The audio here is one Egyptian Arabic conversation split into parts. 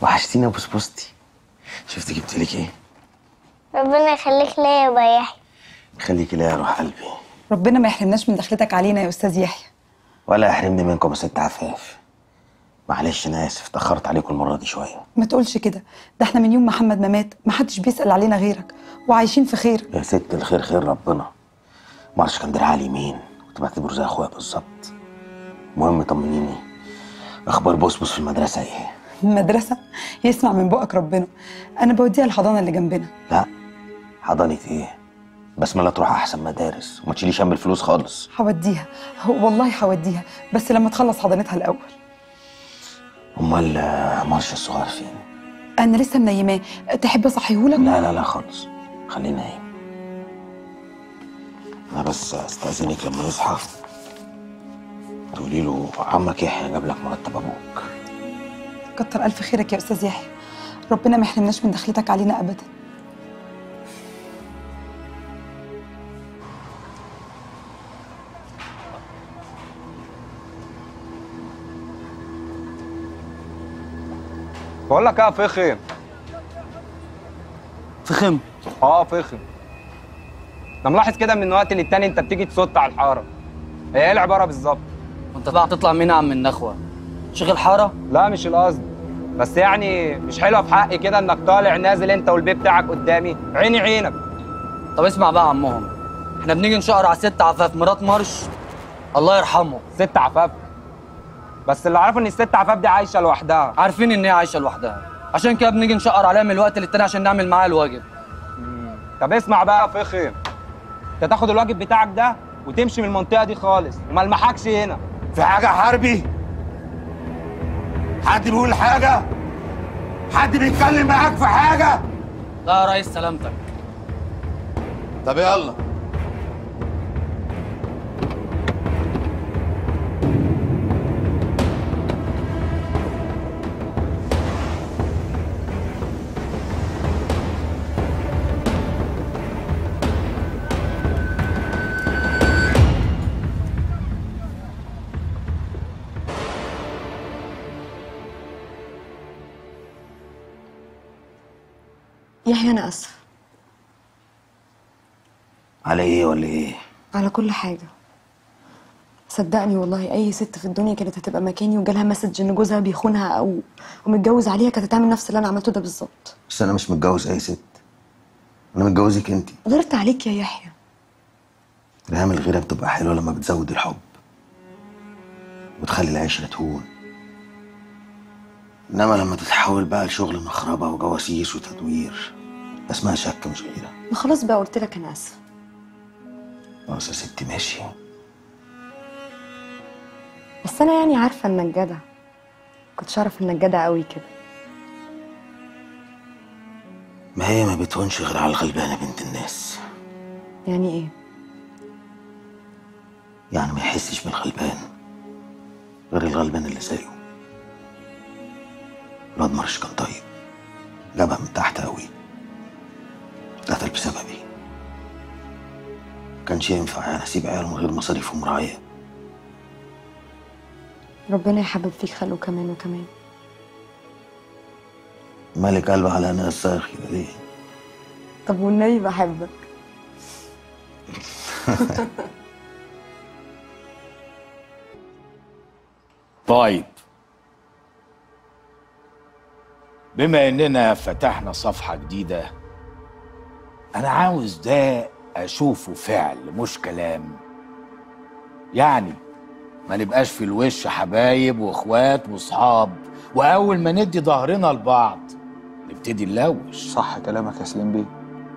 وحشتيني يا بسبوستي شفت جبت لك ايه ربنا يخليك ليا يا ابا يحيى خليكي ليا يا روح قلبي ربنا ما يحرمناش من دخلتك علينا يا استاذ يحيى ولا يحرمني منكم يا ست عفاف معلش انا اسف اتاخرت عليكم المره دي شويه ما تقولش كده ده احنا من يوم محمد ما مات ما حدش بيسال علينا غيرك وعايشين في خير يا ست الخير خير ربنا معرفش كان دراعي اليمين كنت بعتبره زي اخويا بالظبط المهم طمنيني اخبار بوسبوس في المدرسه ايه المدرسه يسمع من بقك ربنا انا بوديها الحضانه اللي جنبنا لا حضانه ايه بسمله تروح احسن مدارس وما تشيليش هم الفلوس خالص هوديها هو والله هوديها بس لما تخلص حضانتها الاول امال آه، مارش الصغير فين انا لسه منيماه تحب اصحيهولك لا لا لا خالص خليه نايم انا بس استاذنك لما يصحى تقولي له عمك يحيى جاب لك مرتب ابوك كتر الف خيرك يا استاذ يحيى ربنا ما يحرمناش من دخلتك علينا ابدا بقول لك ايه يا فخم فخم اه فخم انا ملاحظ كده من وقت للتاني انت بتيجي تصد على الحاره هي ايه العباره بالظبط وانت بقى هتطلع مين يا عم النخوه شغل حاره لا مش القصد بس يعني مش حلوه في حقي كده انك طالع نازل انت والبيت بتاعك قدامي عيني عينك طب اسمع بقى يا عمهم احنا بنيجي نشقر على ست عفاف مرات مرش الله يرحمه ست عفاف بس اللي اعرفه ان الست عفاف دي عايشه لوحدها عارفين ان هي عايشه لوحدها عشان كده بنيجي نشقر عليها من الوقت للتاني عشان نعمل معاها الواجب طب اسمع بقى يا فخم انت تاخد الواجب بتاعك ده وتمشي من المنطقه دي خالص وما المحكش هنا في حاجة حربي؟ حد بيقول حاجة؟ حد بيتكلم معاك في حاجة؟ لا يا ريس سلامتك طب يلا يحيى أنا آسفة على ايه ولا ايه على كل حاجة صدقني والله أي ست في الدنيا كانت هتبقى مكاني وجالها مسج إن جوزها بيخونها أو ومتجوز عليها كانت هتعمل نفس اللي أنا عملته ده بالظبط بس انا مش متجوز اي ست انا متجوزك انت غيرت عليك يا يحيى رهام الغيره بتبقى حلوه لما بتزود الحب وتخلي العشره تهون انما لما تتحول بقى لشغل مخربه وجواسيس وتدوير اسمها شك مش غيره ما خلاص بقى قلت لك أنا آسفة خلاص يا ستي ماشي بس أنا يعني عارفة إنك جدع كنتش أعرف إنك جدع قوي كده ما هي ما بتهونش غير على الغلبانه بنت الناس يعني إيه يعني ما يحسش بالغلبان غير الغلبان اللي زيه الواد مرش كان طيب جابها من تحت قوي اتقتل بسببي كانش ينفع يعني اسيب عيال من غير مصاريف ومراعيه ربنا يحبب فيك خلقه كمان وكمان مالك قلب على ناس صاخي ليه طب والنبي بحبك طيب بما اننا فتحنا صفحة جديدة انا عاوز ده اشوفه فعل مش كلام يعني ما نبقاش في الوش حبايب واخوات واصحاب واول ما ندي ظهرنا لبعض نبتدي نلوش صح كلامك يا سليم بيه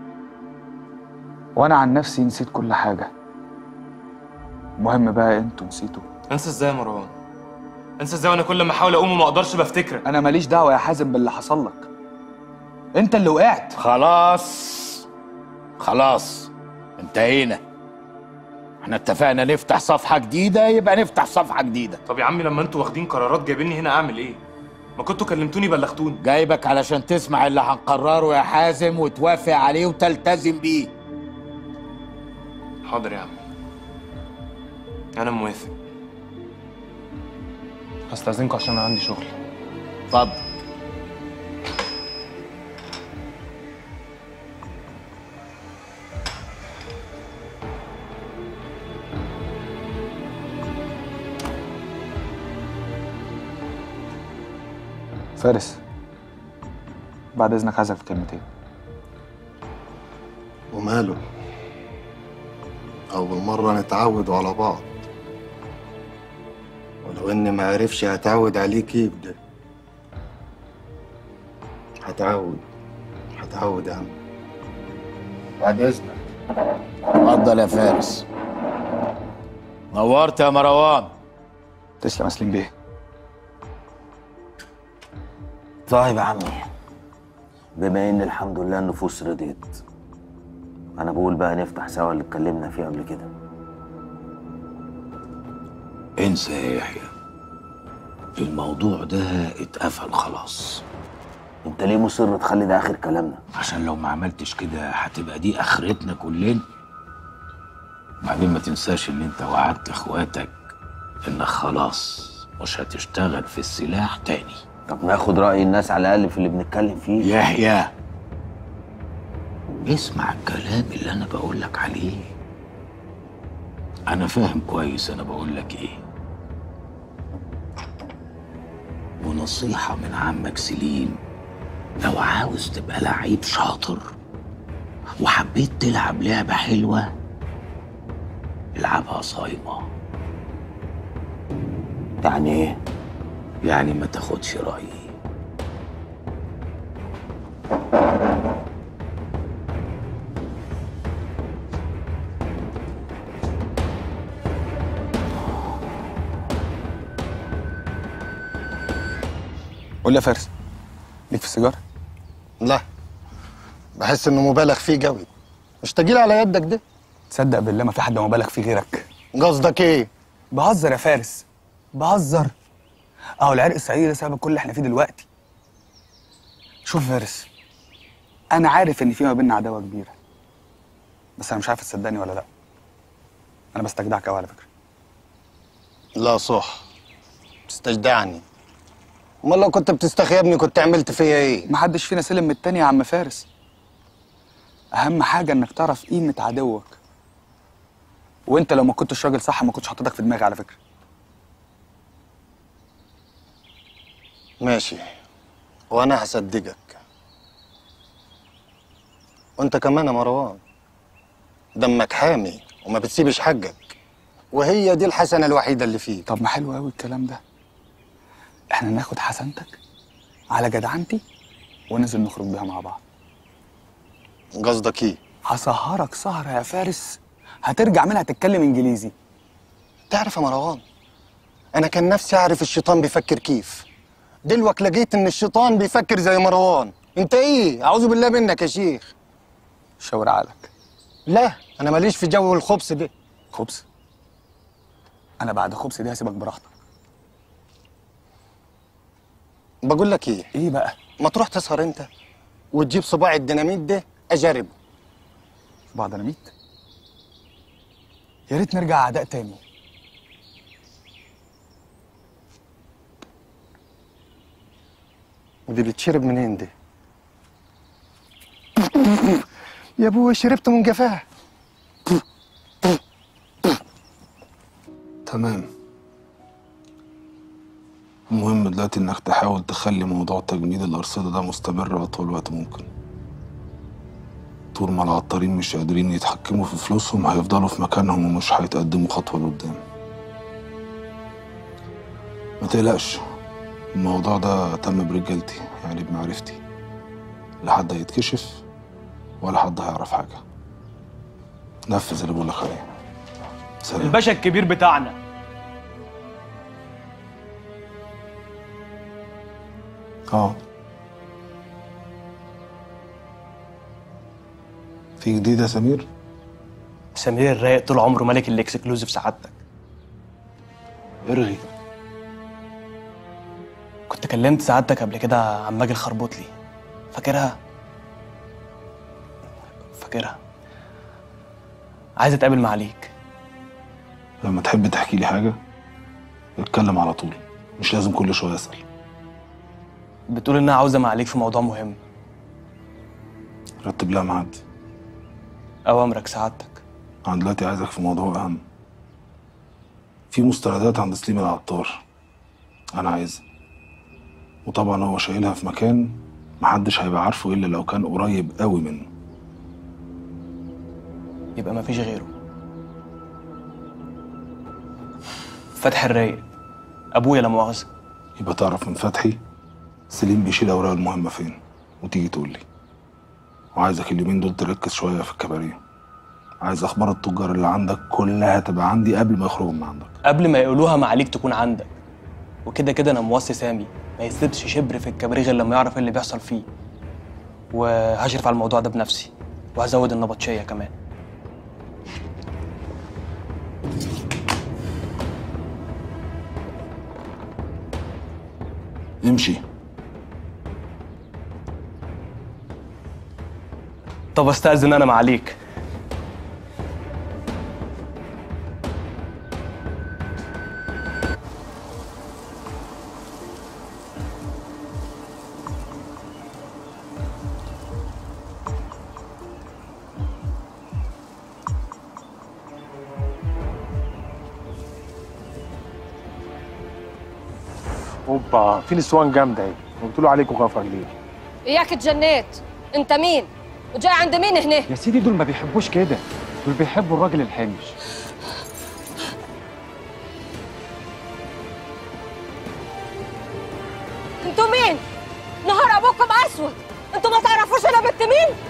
وانا عن نفسي نسيت كل حاجه المهم بقى انتوا نسيتوا انسى ازاي يا مروان انسى ازاي وانا كل ما احاول اقوم وما اقدرش بفتكرك انا ماليش دعوه يا حازم باللي حصل لك انت اللي وقعت خلاص خلاص انتهينا احنا اتفقنا نفتح صفحة جديدة يبقى نفتح صفحة جديدة طب يا عمي لما انتوا واخدين قرارات جايبيني هنا اعمل ايه ما كنتوا كلمتوني بلغتوني جايبك علشان تسمع اللي هنقرره يا حازم وتوافق عليه وتلتزم بيه حاضر يا عم انا موافق هستأذنكم عشان انا عندي شغل اتفضل فارس بعد اذنك عايزك في كلمتين وماله أول مرة نتعود على بعض ولو إني ما عرفش هتعود عليه كيف ده هتعود هتعود يا عم بعد اذنك اتفضل يا فارس نورت يا مروان تسلم يا سليم بيه طيب يا عمي بما ان الحمد لله النفوس رضيت انا بقول بقى نفتح سوا اللي اتكلمنا فيه قبل كده انسى يا يحيى الموضوع ده اتقفل خلاص انت ليه مصر تخلي ده اخر كلامنا عشان لو ما عملتش كده هتبقى دي اخرتنا كلنا بعدين ما تنساش ان انت وعدت اخواتك انك خلاص مش هتشتغل في السلاح تاني طب ناخد راي الناس على الاقل في اللي بنتكلم فيه يحيى اسمع الكلام اللي انا بقول لك عليه انا فاهم كويس انا بقول لك ايه ونصيحة من عمك سليم لو عاوز تبقى لعيب شاطر وحبيت تلعب لعبة حلوة العبها صايمة يعني ايه؟ يعني ما تاخدش رأيي قول لي يا فارس ليك في السيجاره لا بحس إنه مبالغ فيه قوي مش تجيلي على يدك ده تصدق بالله ما في حد مبالغ فيه غيرك قصدك إيه؟ بهزر يا فارس بهزر اهو العرق الصعيدي ده سبب كل اللي احنا فيه دلوقتي شوف يا فارس انا عارف ان في ما بيننا عداوه كبيره بس انا مش عارف تصدقني ولا لا انا بستجدعك قوي على فكره لا صح بتستجدعني امال لو كنت بتستخيبني كنت عملت فيا ايه محدش فينا سلم من التاني يا عم فارس اهم حاجه انك تعرف قيمه عدوك وانت لو ما كنتش راجل صح ما كنتش حاططك في دماغي على فكره ماشي وانا هصدقك وانت كمان يا مروان دمك حامي وما بتسيبش حقك وهي دي الحسنه الوحيده اللي فيك طب ما حلو قوي الكلام ده احنا ناخد حسنتك على جدعنتي وننزل نخرج بيها مع بعض قصدك ايه هسهرك سهرة يا فارس هترجع منها تتكلم انجليزي تعرف يا مروان انا كان نفسي اعرف الشيطان بيفكر كيف دلوقتي لقيت ان الشيطان بيفكر زي مروان انت ايه اعوذ بالله منك يا شيخ شاور عقلك لا انا ماليش في جو الخبز ده خبز انا بعد خبز دي هسيبك براحتك بقول لك ايه ايه بقى ما تروح تسهر انت وتجيب صباع الديناميت ده اجربه صباع ديناميت يا ريت نرجع اعداء تاني ودي بتشرب منين دي يا ابوي شربت من جفاه تمام المهم دلوقتي انك تحاول تخلي موضوع تجميد الأرصدة ده مستمر أطول وقت ممكن طول ما العطارين مش قادرين يتحكموا في فلوسهم هيفضلوا في مكانهم ومش هيتقدموا خطوة لقدام ما تقلقش الموضوع ده تم برجالتي يعني بمعرفتي لا حد هيتكشف ولا حد هيعرف حاجة نفذ اللي بقولك عليه سلام الباشا الكبير بتاعنا اه في جديد يا سمير؟ سمير الرايق طول عمره ملك الاكسكلوزيف سعادتك ارغي كنت كلمت سعادتك قبل كده عن ماجي الخربوطلي فاكرها فاكرها عايز اتقابل مع عليك لما تحب تحكي لي حاجة اتكلم على طول مش لازم كل شوية أسأل بتقول انها عاوزه مع عليك في موضوع مهم رتب لها ميعاد اوامرك سعادتك أنا دلوقتي عايزك في موضوع أهم في مستندات عند سليم العطار أنا عايزها وطبعا هو شايلها في مكان محدش هيبقى عارفه الا لو كان قريب قوي منه يبقى مفيش غيره فتحي الرايق ابويا لا مؤاخذه يبقى تعرف من فتحي سليم بيشيل اوراق المهمه فين وتيجي تقول لي وعايزك اليومين دول تركز شويه في الكباريه عايز اخبار التجار اللي عندك كلها تبقى عندي قبل ما يخرجوا من عندك قبل ما يقولوها ما عليك تكون عندك وكده كده انا موصي سامي ما يسيبش شبر في الكباريه غير لما يعرف ايه اللي بيحصل فيه وهشرف على الموضوع ده بنفسي وهزود النبطشيه كمان امشي طب استاذن انا معاليك اوبا في نسوان جامده اهي قلت له عليكم غفر ليه اياك اتجنيت انت مين وجاي عند مين هنا يا سيدي دول ما بيحبوش كده دول بيحبوا الراجل الحنش انتوا مين نهار ابوكم اسود انتوا ما تعرفوش انا بنت مين